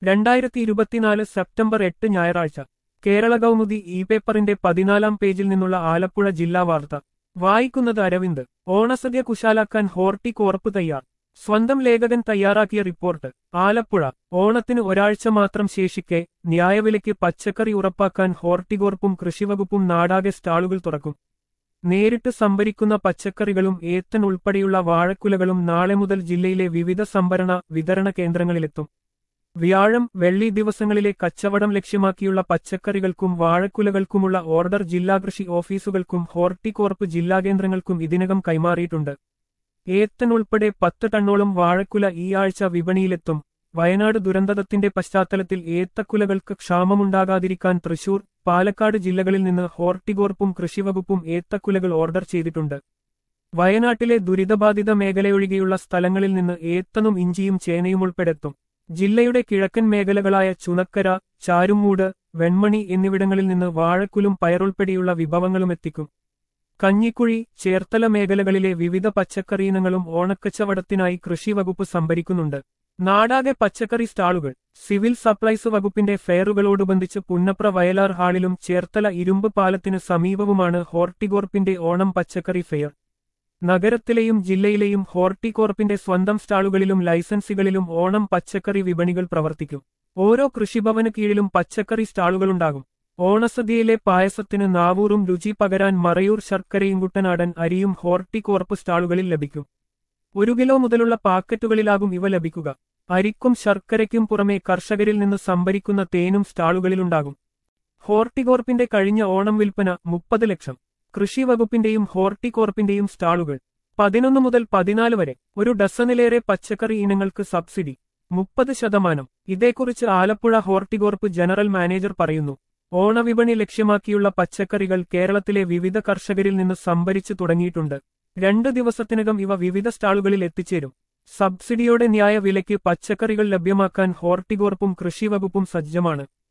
രണ്ടായിരത്തി ഇരുപത്തിനാല് സെപ്റ്റംബർ എട്ട് ഞായറാഴ്ച കേരള കൗമുദി ഇ പേപ്പറിന്റെ പതിനാലാം പേജിൽ നിന്നുള്ള ആലപ്പുഴ ജില്ലാ വാർത്ത വായിക്കുന്നത് അരവിന്ദ് ഓണസദ്യ കുശാലാക്കാൻ ഹോർട്ടികോർപ്പ് തയ്യാർ സ്വന്തം ലേഖകൻ തയ്യാറാക്കിയ റിപ്പോർട്ട് ആലപ്പുഴ ഓണത്തിന് ഒരാഴ്ച മാത്രം ശേഷിക്കെ ന്യായവിലയ്ക്ക് പച്ചക്കറി ഉറപ്പാക്കാൻ ഹോർട്ടികോർപ്പും കൃഷിവകുപ്പും നാടാകെ സ്റ്റാളുകൾ തുറക്കും നേരിട്ട് സംഭരിക്കുന്ന പച്ചക്കറികളും ഏത്തൻ ഉൾപ്പെടെയുള്ള വാഴക്കുലകളും നാളെ മുതൽ ജില്ലയിലെ വിവിധ സംഭരണ വിതരണ കേന്ദ്രങ്ങളിലെത്തും വ്യാഴം വെള്ളി ദിവസങ്ങളിലെ കച്ചവടം ലക്ഷ്യമാക്കിയുള്ള പച്ചക്കറികൾക്കും വാഴക്കുലകൾക്കുമുള്ള ഓർഡർ ജില്ലാ കൃഷി ഓഫീസുകൾക്കും ഹോർട്ടികോർപ്പ് ജില്ലാ കേന്ദ്രങ്ങൾക്കും ഇതിനകം കൈമാറിയിട്ടുണ്ട് ഏത്തൻ ഉൾപ്പെടെ പത്ത് ടണ്ണോളം വാഴക്കുല ഈ ആഴ്ച വിപണിയിലെത്തും വയനാട് ദുരന്തത്തിന്റെ പശ്ചാത്തലത്തിൽ ഏത്തക്കുലകൾക്ക് ക്ഷാമമുണ്ടാകാതിരിക്കാൻ തൃശൂർ പാലക്കാട് ജില്ലകളിൽ നിന്ന് ഹോർട്ടികോർപ്പും കൃഷിവകുപ്പും ഏത്തക്കുലകൾ ഓർഡർ ചെയ്തിട്ടുണ്ട് വയനാട്ടിലെ ദുരിതബാധിത മേഖലയൊഴികെയുള്ള സ്ഥലങ്ങളിൽ നിന്ന് ഏത്തനും ഇഞ്ചിയും ചേനയും ഉൾപ്പെടെത്തും ജില്ലയുടെ കിഴക്കൻ മേഖലകളായ ചുനക്കര ചാരുമൂട് വെൺമണി എന്നിവിടങ്ങളിൽ നിന്ന് വാഴക്കുലും പയറുൾപ്പെടെയുള്ള വിഭവങ്ങളും എത്തിക്കും കഞ്ഞിക്കുഴി ചേർത്തല മേഖലകളിലെ വിവിധ പച്ചക്കറി ഇനങ്ങളും ഓണക്കച്ചവടത്തിനായി കൃഷിവകുപ്പ് സംഭരിക്കുന്നുണ്ട് നാടാകെ പച്ചക്കറി സ്റ്റാളുകൾ സിവിൽ സപ്ലൈസ് വകുപ്പിന്റെ ഫെയറുകളോടുബന്ധിച്ച് പുന്നപ്ര വയലാർ ഹാളിലും ചേർത്തല ഇരുമ്പ് പാലത്തിനു സമീപവുമാണ് ഹോർട്ടികോർപ്പിന്റെ ഓണം പച്ചക്കറി ഫെയർ നഗരത്തിലെയും ജില്ലയിലെയും ഹോർട്ടികോർപ്പിന്റെ സ്വന്തം സ്റ്റാളുകളിലും ലൈസൻസികളിലും ഓണം പച്ചക്കറി വിപണികൾ പ്രവർത്തിക്കും ഓരോ കൃഷിഭവന് കീഴിലും പച്ചക്കറി സ്റ്റാളുകളുണ്ടാകും ഓണസദ്യയിലെ പായസത്തിന് നാവൂറും രുചി പകരാൻ മറയൂർ ശർക്കരയും കുട്ടനാടൻ അരിയും ഹോർട്ടികോർപ്പ് സ്റ്റാളുകളിൽ ലഭിക്കും ഒരു കിലോ മുതലുള്ള പാക്കറ്റുകളിലാകും ഇവ ലഭിക്കുക അരിക്കും ശർക്കരയ്ക്കും പുറമെ കർഷകരിൽ നിന്ന് സംഭരിക്കുന്ന തേനും സ്റ്റാളുകളിലുണ്ടാകും ഹോർട്ടികോർപ്പിന്റെ കഴിഞ്ഞ ഓണം വിൽപ്പന മുപ്പത് ലക്ഷം കൃഷി വകുപ്പിന്റെയും ഹോർട്ടികോർപ്പിന്റെയും സ്റ്റാളുകൾ പതിനൊന്ന് മുതൽ പതിനാല് വരെ ഒരു ഡസനിലേറെ പച്ചക്കറി ഇനങ്ങൾക്ക് സബ്സിഡി മുപ്പത് ശതമാനം ഇതേക്കുറിച്ച് ആലപ്പുഴ ഹോർട്ടികോർപ്പ് ജനറൽ മാനേജർ പറയുന്നു ഓണവിപണി ലക്ഷ്യമാക്കിയുള്ള പച്ചക്കറികൾ കേരളത്തിലെ വിവിധ കർഷകരിൽ നിന്ന് സംഭരിച്ചു തുടങ്ങിയിട്ടുണ്ട് രണ്ട് ദിവസത്തിനകം ഇവ വിവിധ സ്റ്റാളുകളിൽ എത്തിച്ചേരും സബ്സിഡിയോടെ ന്യായ വിലയ്ക്ക് പച്ചക്കറികൾ ലഭ്യമാക്കാൻ ഹോർട്ടികോർപ്പും കൃഷിവകുപ്പും സജ്ജമാണ്